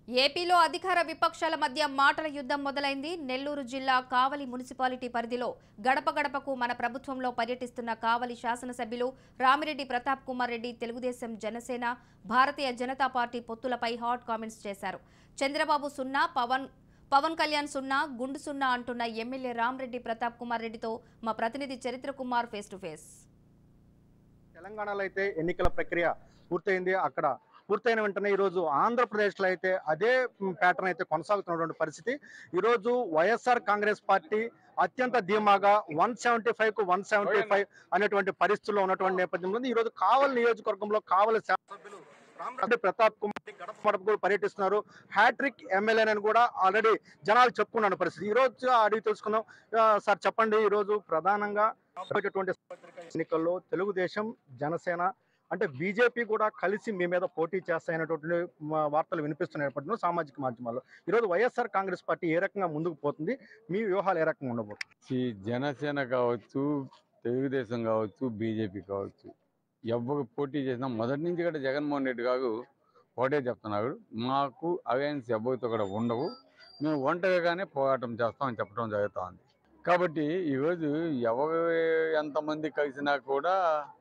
ఏపీలో అధికార విపక్షాల మధ్య మాటల యుద్ధం మొదలైంది నెల్లూరు జిల్లా కావలి మున్సిపాలిటీ పరిధిలో గడప గడపకు మన ప్రభుత్వంలో పర్యటిస్తున్న కావలి శాసనసభ్యులు రామిరెడ్డి ప్రతాప్ కుమార్ రెడ్డి తెలుగుదేశం జనసేన భారతీయ జనతా పార్టీ పొత్తులపై హాట్ కామెంట్స్ చేశారు చంద్రబాబు సున్నా పవన్ పవన్ కళ్యాణ్ సున్నా గుండు సున్నా అంటున్న ఎమ్మెల్యే రామిరెడ్డి ప్రతాప్ కుమార్ రెడ్డితో మా ప్రతినిధి చరిత్ర కుమార్ ఫేస్ టు ఫేస్ తెలంగాణలో అయితే ఎన్నికల ప్రక్రియ పూర్తయింది అక్కడ పూర్తయిన వెంటనే ఈరోజు ఆంధ్రప్రదేశ్లో అయితే అదే ప్యాటర్న్ అయితే కొనసాగుతున్నటువంటి పరిస్థితి ఈరోజు వైఎస్ఆర్ కాంగ్రెస్ పార్టీ అత్యంత ధీమాగా వన్ సెవెంటీ ఫైవ్ కు వన్ సెవెంటీ ఫైవ్ అనేటువంటి పరిస్థితుల్లో ఉన్నటువంటి నేపథ్యంలో ఈరోజు కావలి నియోజకవర్గంలో కావలి శాసనసభ్యులు రామరెడ్డి ప్రతాప్ కుమార్ రెడ్డి గడప గడపకు కూడా పర్యటిస్తున్నారు హ్యాట్రిక్ ఎమ్మెల్యే అని కూడా ఆల్రెడీ జనాలు చెప్పుకున్న పరిస్థితి ఈ రోజు అడిగి తెలుసుకుందాం ఆ, సార్ చెప్పండి ఈ రోజు ప్రధానంగా రాబోయేటటువంటి ఎన్నికల్లో తెలుగుదేశం జనసేన అంటే బీజేపీ కూడా కలిసి మీ మీద పోటీ చేస్తాయనేటువంటి మా వార్తలు వినిపిస్తున్నప్పటిలో సామాజిక మాధ్యమాల్లో ఈరోజు వైఎస్ఆర్ కాంగ్రెస్ పార్టీ ఏ రకంగా ముందుకు పోతుంది మీ వ్యూహాలు ఏ రకంగా ఉండబోతుంది ఈ జనసేన కావచ్చు తెలుగుదేశం కావచ్చు బీజేపీ కావచ్చు ఎవరు పోటీ చేసినా మొదటి నుంచి కూడా జగన్మోహన్ రెడ్డి గారు ఒకటే చెప్తున్నారు మాకు అలయన్స్ ఎవరితో కూడా ఉండవు మేము ఒంటరిగానే పోరాటం చేస్తామని చెప్పడం జరుగుతూ ఉంది కాబట్టి ఈరోజు ఎవరు ఎంతమంది కలిసినా కూడా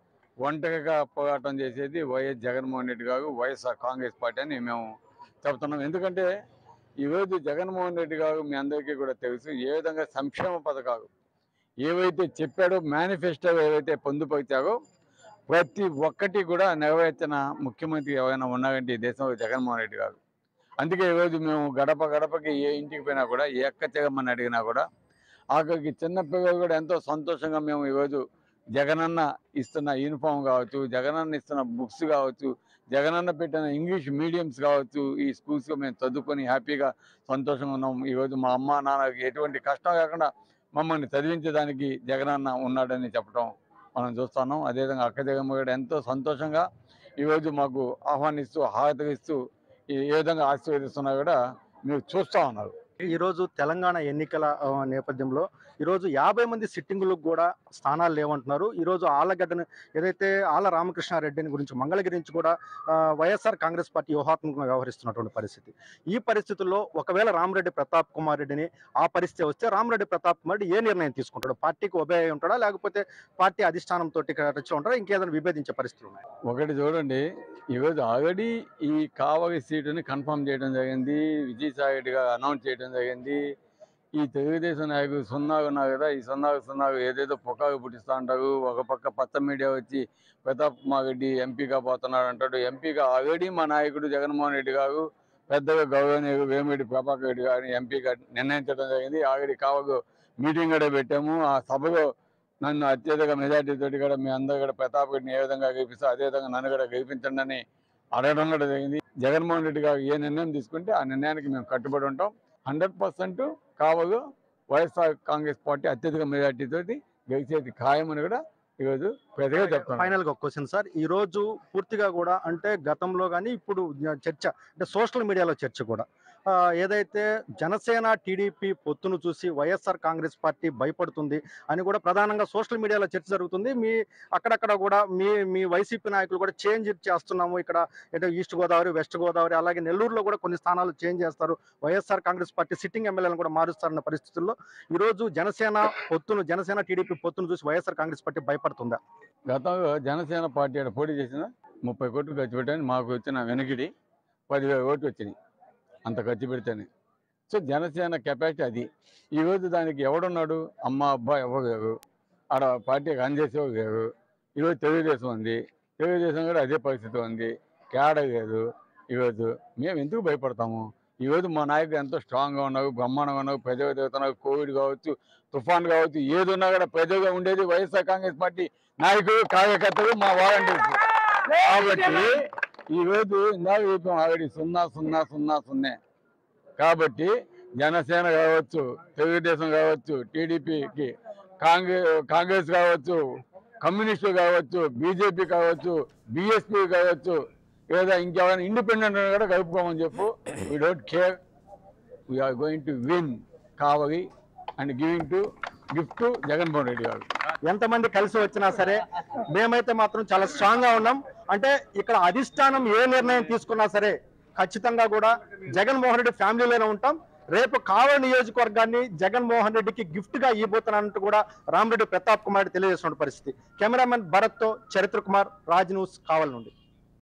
ఒంటరిగా పోరాటం చేసేది వైఎస్ జగన్మోహన్ రెడ్డి గారు వైఎస్ఆర్ కాంగ్రెస్ పార్టీ అని మేము చెప్తున్నాం ఎందుకంటే ఈరోజు జగన్మోహన్ రెడ్డి గారు మీ అందరికీ కూడా తెలుసు ఏ విధంగా సంక్షేమ పథకాలు ఏవైతే చెప్పాడో మేనిఫెస్టో ఏవైతే పొందుపరిచారో ప్రతి ఒక్కటి కూడా నెరవేర్చిన ముఖ్యమంత్రి ఎవరైనా ఉన్నారంటే ఈ దేశంలో జగన్మోహన్ రెడ్డి గారు అందుకే ఈరోజు మేము గడప గడపకి ఏ ఇంటికి పోయినా కూడా ఏ ఎక్క చెగమని అడిగినా కూడా ఆఖరికి చిన్న పిల్లలు కూడా ఎంతో సంతోషంగా మేము ఈరోజు జగనన్న ఇస్తున్న యూనిఫామ్ కావచ్చు జగనన్న ఇస్తున్న బుక్స్ కావచ్చు జగనన్న పెట్టిన ఇంగ్లీష్ మీడియంస్ కావచ్చు ఈ స్కూల్స్లో మేము చదువుకొని హ్యాపీగా సంతోషంగా ఉన్నాం ఈరోజు మా అమ్మ నాన్నకి ఎటువంటి కష్టం కాకుండా మమ్మల్ని చదివించడానికి జగనన్న ఉన్నాడని చెప్పడం మనం చూస్తున్నాం అదేవిధంగా అక్క జగమ్మ కూడా ఎంతో సంతోషంగా ఈరోజు మాకు ఆహ్వానిస్తూ హారతిస్తూ ఈ- ఏ విధంగా ఆశీర్వదిస్తున్నా కూడా మీరు చూస్తూ ఉన్నారు ఈరోజు తెలంగాణ ఎన్నికల ఆ, నేపథ్యంలో ఈరోజు యాభై మంది సిట్టింగులకు కూడా స్థానాలు లేవంటున్నారు ఈరోజు ఆలగడ్డను ఏదైతే ఆల రామకృష్ణారెడ్డిని గురించి మంగళగిరి నుంచి కూడా ఆ, వైఎస్ఆర్ కాంగ్రెస్ పార్టీ వ్యూహాత్మకంగా వ్యవహరిస్తున్నటువంటి పరిస్థితి ఈ పరిస్థితుల్లో ఒకవేళ రామరెడ్డి ప్రతాప్ కుమార్ రెడ్డిని ఆ పరిస్థితి వస్తే రామరెడ్డి ప్రతాప్ కుమార్ రెడ్డి ఏ నిర్ణయం తీసుకుంటాడు పార్టీకి ఒబే అయి ఉంటాడా లేకపోతే పార్టీ అధిష్టానం తోటి వచ్చి ఉంటాడా ఇంకేదైనా విభేదించే పరిస్థితులు ఉన్నాయి ఒకటి చూడండి ఈరోజు ఆల్రెడీ ఈ కావలి సీటుని కన్ఫర్మ్ చేయడం జరిగింది విజయసాయి రెడ్డి గారు అనౌన్స్ చేయడం జరిగింది ఈ తెలుగుదేశం నాయకులు సున్నాలు ఉన్నారు కదా ఈ సున్నాలు సున్నాలు ఏదేదో పొగాకు పుట్టిస్తూ ఉంటారు ఒక పక్క పచ్చ మీడియా వచ్చి ప్రతాప్ కుమార్ రెడ్డి ఎంపీగా పోతున్నాడు అంటాడు ఎంపీగా ఆల్రెడీ మా నాయకుడు జగన్మోహన్ రెడ్డి గారు పెద్దగా గౌరవనీయులు వేమిరెడ్డి ప్రభాకర్ రెడ్డి గారిని ఎంపీగా నిర్ణయించడం జరిగింది ఆల్రెడీ కావకు మీటింగ్ కూడా పెట్టాము ఆ సభలో నన్ను అత్యధిక మెజార్టీ తోటి కూడా మీ అందరూ కూడా ప్రతాప్ రెడ్డిని ఏ విధంగా గెలిపిస్తే అదే విధంగా నన్ను కూడా గెలిపించండి అని అడగడం కూడా జరిగింది జగన్మోహన్ రెడ్డి గారు ఏ నిర్ణయం తీసుకుంటే ఆ నిర్ణయానికి మేము కట్టుబడి ఉంటాం హండ్రెడ్ పర్సెంట్ కావగా వైఎస్ఆర్ కాంగ్రెస్ పార్టీ అత్యధిక మెజార్టీ తోటి గెలిచేది ఖాయమని కూడా ఈరోజు ప్రజగా చెప్తాను ఫైనల్ గా ఒక క్వశ్చన్ సార్ ఈ రోజు పూర్తిగా కూడా అంటే గతంలో కానీ ఇప్పుడు చర్చ అంటే సోషల్ మీడియాలో చర్చ కూడా ఆ, ఏదైతే జనసేన టీడీపీ పొత్తును చూసి వైఎస్ఆర్ కాంగ్రెస్ పార్టీ భయపడుతుంది అని కూడా ప్రధానంగా సోషల్ మీడియాలో చర్చ జరుగుతుంది మీ అక్కడక్కడ కూడా మీ మీ వైసీపీ నాయకులు కూడా చేంజ్ చేస్తున్నాము ఇక్కడ ఏదో ఈస్ట్ గోదావరి వెస్ట్ గోదావరి అలాగే నెల్లూరులో కూడా కొన్ని స్థానాలు చేంజ్ చేస్తారు వైఎస్ఆర్ కాంగ్రెస్ పార్టీ సిట్టింగ్ ఎమ్మెల్యేలను కూడా మారుస్తారన్న పరిస్థితుల్లో ఈ రోజు జనసేన పొత్తును జనసేన టీడీపీ పొత్తును చూసి వైఎస్ఆర్ కాంగ్రెస్ పార్టీ భయపడుతుందా గతంలో జనసేన పార్టీ ఆడ పోటీ చేసిన ముప్పై కోట్లు ఖర్చు పెట్టాను మాకు వచ్చిన వెనకిడి పదివేల ఓట్లు వచ్చినాయి అంత ఖర్చు పెడితేనే సో జనసేన కెపాసిటీ అది ఈరోజు దానికి ఎవడున్నాడు అమ్మ అబ్బా ఎవరు లేరు ఆడ పార్టీకి అందజేసేవారు లేరు ఈరోజు తెలుగుదేశం ఉంది తెలుగుదేశం కూడా అదే పరిస్థితి ఉంది కేడ లేదు ఈరోజు మేము ఎందుకు భయపడతాము ఈరోజు మా నాయకులు ఎంతో స్ట్రాంగ్గా ఉన్నారు బ్రహ్మాండంగా ఉన్నారు ప్రజలు తిరుగుతున్నారు కోవిడ్ కావచ్చు తుఫాన్ కావచ్చు ఏది ఉన్నా కూడా ప్రజలుగా ఉండేది వైఎస్ఆర్ కాంగ్రెస్ పార్టీ నాయకులు కార్యకర్తలు మా వాలంటీర్స్ కాబట్టి ఈ రోజు ఇందాక చెప్పాం ఆల్రెడీ సున్నా సున్నా సున్నా సున్నే కాబట్టి జనసేన కావచ్చు తెలుగుదేశం కావచ్చు టీడీపీకి కాంగ్రెస్ కాంగ్రెస్ కావచ్చు కమ్యూనిస్టులు కావచ్చు బీజేపీ కావచ్చు బీఎస్పీ కావచ్చు లేదా ఇంకెవరైనా ఇండిపెండెంట్ కూడా కలుపుకోమని చెప్పు we don't care we are going to win Kavali and giving to gift to Jaganmohan Reddy గారు ఎంతమంది కలిసి వచ్చినా సరే మేమైతే మాత్రం చాలా స్ట్రాంగ్ గా ఉన్నాం అంటే ఇక్కడ అధిష్టానం ఏ నిర్ణయం తీసుకున్నా సరే ఖచ్చితంగా కూడా జగన్మోహన్ రెడ్డి ఫ్యామిలీలోనే ఉంటాం రేపు కావలి నియోజకవర్గాన్ని జగన్మోహన్ రెడ్డికి గిఫ్ట్ గా ఇవ్వబోతున్నట్టు కూడా రామరెడ్డి ప్రతాప్ కుమార్ రెడ్డి తెలియజేస్తున్న పరిస్థితి కెమెరామెన్ భరత్ తో చరిత్ర కుమార్ రాజ్ న్యూస్ కావలి నుండి